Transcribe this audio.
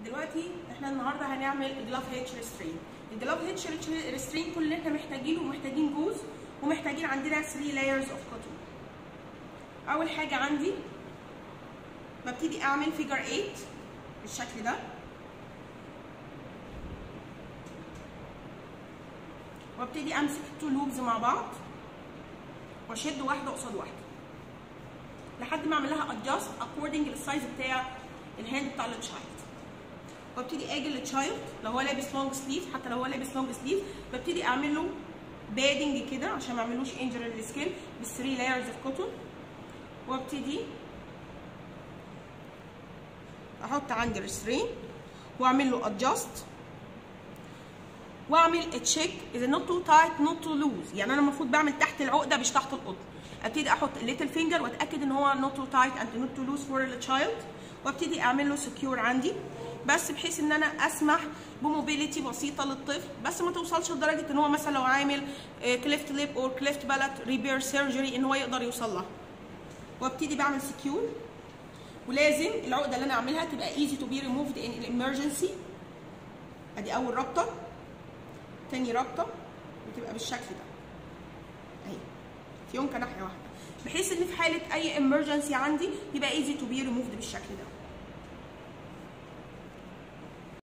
دلوقتي احنا النهارده هنعمل جلاف هيتش ريسترين الجلاف هيتش ريسترين كل اللي احنا محتاجينه محتاجين جوز ومحتاجين عندنا 3 layers اوف كوتون اول حاجه عندي ببتدي اعمل فيجر 8 بالشكل ده وابتدي امسك التو لوبز مع بعض واشد واحده قصاد واحده لحد ما اعمل لها ادجاست اكوردنج للسايز بتاع الهاند بتاع التشايلد وابتدي اجي للتشايلد لو هو لابس لونج سليف حتى لو هو لابس لونج سليف ببتدي اعمل له بادنج كده عشان ما اعملوش انجري للسكين بال 3 لايرز اوف كوتون وابتدي احط عندي الريسترين واعمل له ادجاست واعمل تشيك اذا نوت تو تايت نوت تو لوز يعني انا المفروض بعمل تحت العقده مش تحت القطن ابتدي احط الليتل فينجر واتاكد ان هو نوت تو تايت اند نوت تو لوز فور التشايلد وابتدي اعمل له سكيور عندي بس بحيث ان انا اسمح بموبيليتي بسيطه للطفل بس ما توصلش لدرجه ان هو مثلا لو عامل كليفت ليب او كليفت بالات ريبير سيرجري ان هو يقدر يوصل لها وابتدي بعمل سكيور ولازم العقده اللي انا اعملها تبقى ايزي تو بي ريموفد ان الامرجنسي ادي اول رابطه تاني رابطه بتبقى بالشكل ده اهي فيونكه ناحيه واحده بحيث ان في حاله اي امرجنسي عندي يبقى ايزي تو بي ريموفد بالشكل ده